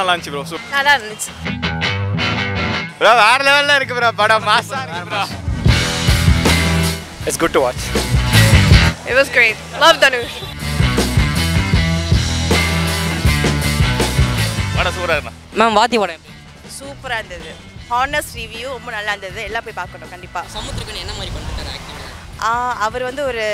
நல்லா இருந்துச்சு bro super நல்லா இருந்துச்சு ப்ரோ வேற லெவல்ல இருக்கு ப்ரோ படம் மாசா இருக்கு bro it's good to watch It was great. Love Dhanush. படம் சூப்பரா இருக்கா மேம் வாத்தி படம் எப்படி சூப்பராக இருந்தது ஹானஸ்ட் ரிவ்யூ ரொம்ப நல்லா இருந்தது எல்லாம் போய் பார்க்கணும் கண்டிப்பாக சமுத்திரக்கன் என்ன மாதிரி பண்ணிருக்காரு ஆக்டிங் அவர் வந்து ஒரு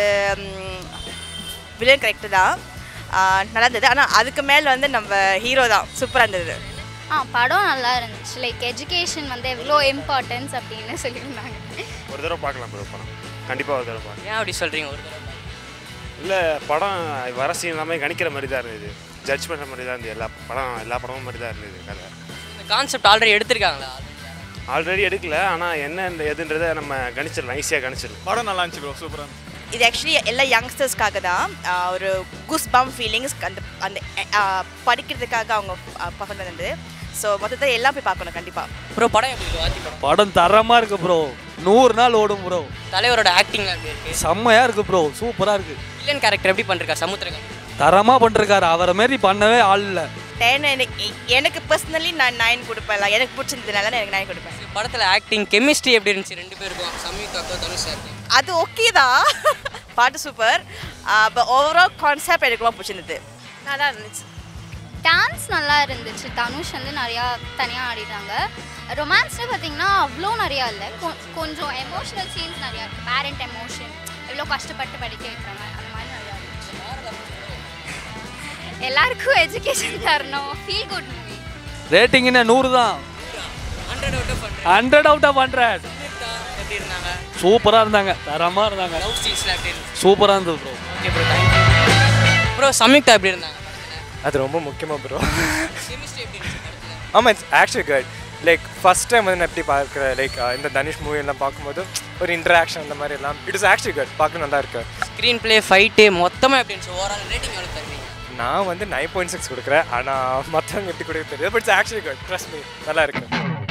வில்லன் கரெக்டு தான் ஆ, நல்லா இருந்தது ஆனால் அதுக்கு மேலே வந்து நம்ம ஹீரோ தான் சூப்பராக இருந்தது ஆ படம் நல்லா இருந்துச்சு லைக் எஜுகேஷன் வந்து எவ்வளோ இம்பார்ட்டன்ஸ் அப்படின்னு சொல்லியிருந்தாங்க ஒரு தடவை பார்க்கலாம் ப்ரோ படம் கண்டிப்பாக ஒரு தடவை பார்க்கலாம் ஏன் அப்படி சொல்றீங்க ஒரு தடவை இல்லை படம் வர சீன் எல்லாமே கணிக்கிற மாதிரி தான் இருந்தது ஜட்ஜ் பண்ணுற மாதிரி தான் இருந்தது எல்லா படம் எல்லா படமும் மாதிரி தான் இருந்தது கதை இந்த கான்செப்ட் ஆல்ரெடி எடுத்திருக்காங்களா ஆல்ரெடி எடுக்கல ஆனால் என்ன இந்த எதுன்றதை நம்ம கணிச்சிடலாம் ஈஸியாக கணிச்சிடலாம் படம் நல்லா இருந்துச்சு ப்ரோ சூப்பரா இருந்துச்சு இது ஆக்சுவலி எல்லா யங்ஸ்டர்ஸ்க்காக தான் ஆ, ஒரு குஸ் பம் ஃபீலிங்ஸ் அந்த அந்த ஆ, படிக்கிறதுக்காக அவங்க பர்ஃபார்ம் பண்ணது ஸோ மொத்தத்தை எல்லாம் போய் பார்க்கணும் கண்டிப்பாக ப்ரோ படம் எப்படி இருக்கு வாத்தி படம் படம் தரமா இருக்கு ப்ரோ நூறு நாள் ஓடும் ப்ரோ தலைவரோட ஆக்டிங்லாம் எப்படி இருக்கு செம்மையா இருக்கு ப்ரோ சூப்பரா இருக்கு வில்லன் கேரக்டர் எப்படி பண்ணிருக்கா சமுத்திரக்கன் தரமா பண்ணிருக்காரு அவரை மாரி பண்ணவே ஆள் இல்லை டென் எனக்கு எனக்கு பர்சனலி நான் நைன் கொடுப்பேன் எனக்கு பிடிச்சிருந்ததுனால நான் எனக்கு நைன் கொடுப்பேன் படத்துல ஆக்டிங் கெமிஸ்ட்ரி எப்படி இருந்துச்சு ரெண்டு பேருக்கும் சம்யுக்தாக்கோ தனுஷ் சார் அது ஓகே தான் பாட்டு சூப்பர் பட் ஓவரால் கான்செப்ட் எனக்கு ரொம்ப பிடிச்சிருந்தது நல்லா இருந்துச்சு டான்ஸ் நல்லா இருந்துச்சு தனுஷ் வந்து நிறையா தனியாக ஆடிட்டாங்க ரொமான்ஸ்னு பார்த்தீங்கன்னா அவ்வளோ நிறையா இல்லை கொ- கொஞ்சம் எமோஷனல் சீன்ஸ் நிறையா இருக்குது பேரண்ட் எமோஷன் எவ்வளோ கஷ்டப்பட்டு படிக்க வைக்கிறாங்க அந்த மாதிரி நிறையா இருந்துச்சு எல்லாருக்கும் எஜுகேஷன் தரணும் ஃபீல் குட் மூவி ரேட்டிங் என்ன நூறு தான் hundred out of hundred hundred out of hundred எப்படி இருந்தாங்க சூப்பரா இருந்தாங்க தரமா இருந்தாங்க லவ் சீன்ஸ்லாம் எப்படி இருந்துச்சு சூப்பரா இருந்தது bro okay bro thank you bro Samyuktha எப்படி இருந்தாங்க அது ரொம்ப முக்கியமாக ப்ரோ கெமிஸ்ட்ரி எப்படி இருந்துச்சு படத்துல ஆமாம் it's actually good like first time வந்து நான் எப்படி பார்க்குறேன் லைக் இந்த தனுஷ் மூவி எல்லாம் பார்க்கும்போது ஒரு இன்ட்ராக்ஷன் அந்த மாதிரி எல்லாம் இட் இஸ் ஆக்சுவலி குட் பார்க்க நல்லா இருக்கு ஸ்க்ரீன் ப்ளே ஃபைட்டு மொத்தமாக எப்படி இருந்துச்சு ஓவரால் ரேட்டிங் எவ்வளோ தருவீங்க நான் வந்து நைன் பாயிண்ட் சிக்ஸ் கொடுக்குறேன் ஆனால் மற்றவங்க எப்படி கொடுக்க தெரியாது but it's actually good trust me நல்லா இருக்கு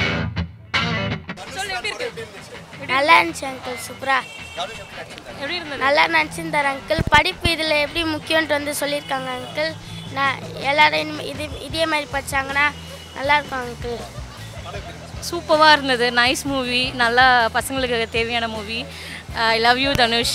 நல்லா இருந்துச்சு அங்கிள் சூப்பரா நல்லா நடிச்சிருந்தார் அங்கிள் படிப்பு இதில் எப்படி முக்கியன்ட்டு வந்து சொல்லியிருக்காங்க அங்கிள் நான் எல்லாரும் இனிமே இது இதே மாதிரி படிச்சாங்கன்னா நல்லா இருக்கும் அங்கிள் சூப்பராக இருந்தது நைஸ் மூவி நல்லா பசங்களுக்கு தேவையான movie I love you Dhanush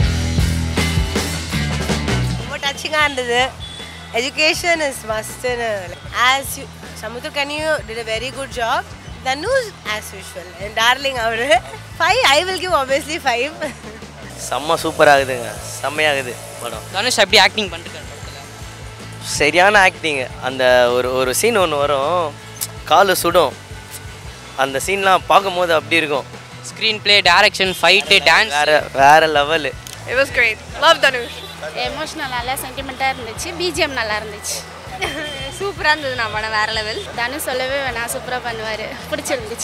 ரொம்ப டச்சிங்காக இருந்தது எஜுகேஷன் இஸ் மஸ்ட்னு ஆஸ் யூ சமுத்திரக்கனியும் did a very good job Dhanush as usual என் டார்லிங் அவரு five I will give obviously five செம்ம சூப்பராகுதுங்க செம்மையாகுது படம் தனுஷ் எப்படி ஆக்டிங் பண்ணிருக்காரு படத்தில் சரியான ஆக்டிங் அந்த ஒரு ஒரு சீன் ஒன்று வரும் காலு சுடும் அந்த சீன்லாம் பார்க்கும்போது அப்படி இருக்கும் screenplay direction fight dance வேற வேற level It was great. Love Dhanush. Emotional நல்லா சென்டிமெண்ட்டாக இருந்துச்சு பிஜிஎம் நல்லா இருந்துச்சு சூப்பராக இருந்தது நான் படம் வேறு லெவல் தனுஷ் சொல்லவே வேணாம் சூப்பராக பண்ணுவார் பிடிச்சிருந்துச்சு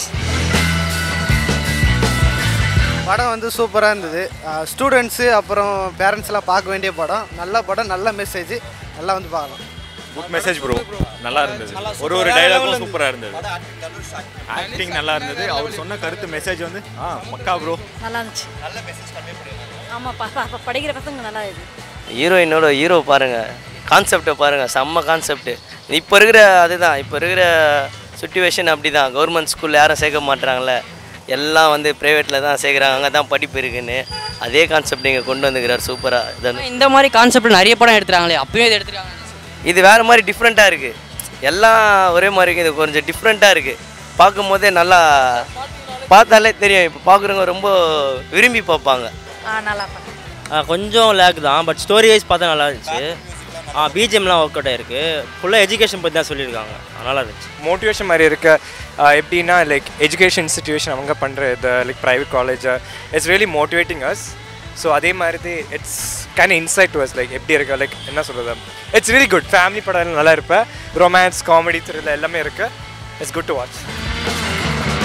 படம் வந்து சூப்பராக இருந்தது ஸ்டூடெண்ட்ஸு அப்புறம் பேரண்ட்ஸ்லாம் பார்க்க வேண்டிய படம் நல்ல படம் நல்ல மெசேஜ் நல்லா வந்து பார்க்கலாம் குட் மெசேஜ் ப்ரோ நல்லா இருந்தது ஒரு ஒரு டைலாகும் சூப்பரா இருந்தது ஆக்டிங் நல்லா இருந்தது அவர் சொன்ன கருத்து மெசேஜ் வந்து ஆ பக்கா ப்ரோ நல்லா இருந்துச்சு ஆமாம் படிக்கிற பசங்க நல்லா இது ஹீரோயினோட ஹீரோ பாருங்க கான்செப்டை பாருங்க செம்ம கான்செப்ட் இப்போ இருக்கிற அதுதான் இப்போ இருக்கிற சுச்சுவேஷன் அப்படி தான் கவர்மெண்ட் ஸ்கூலில் யாரும் சேர்க்க மாட்றாங்களே எல்லாம் வந்து ப்ரைவேட்டில் தான் சேர்க்குறாங்க அங்கே தான் படிப்பு இருக்குன்னு அதே கான்செப்ட் இங்கே கொண்டு வந்துக்கிறார் சூப்பராக தனுஷ் இந்த மாதிரி கான்செப்ட் நிறைய படம் எடுத்துறாங்களே அப்பயும் இது எடுத்துருக்காங்க இது வேறு மாதிரி டிஃப்ரெண்ட்டாக இருக்குது எல்லாம் ஒரே மாதிரி இருக்குது இது கொஞ்சம் டிஃப்ரெண்ட்டாக இருக்குது பார்க்கும்போதே நல்லா பார்த்தாலே தெரியும் இப்போ பார்க்குறவங்க ரொம்ப விரும்பி பார்ப்பாங்க ஆ நல்லா பண்ணேன் கொஞ்சம் லேக் தான் பட் ஸ்டோரி வைஸ் பார்த்தா நல்லா இருந்துச்சு ஆ பிஜிஎம்லாம் ஒர்க் அவுட் ஆயிருக்கு ஃபுல்லாக எஜுகேஷன் பற்றி தான் சொல்லியிருக்காங்க ஆ, நல்லா இருந்துச்சு மோட்டிவேஷன் மாதிரி இருக்கு ஆஹ் எப்படின்னா லைக் எஜுகேஷன் இன்ஸ்டிடியூஷன் அவங்க பண்ணுற இது like private college it's really motivating us so அதே மாதிரி it's can insight to us like எப்படி இருக்கு லைக் என்ன சொல்கிறது இட்ஸ் ரியலி குட் ஃபேமிலி படம் நல்லா இருப்பேன் ரொமான்ஸ் காமெடி த்ரில் எல்லாமே இருக்குது இட்ஸ் குட் டு வாட்ச்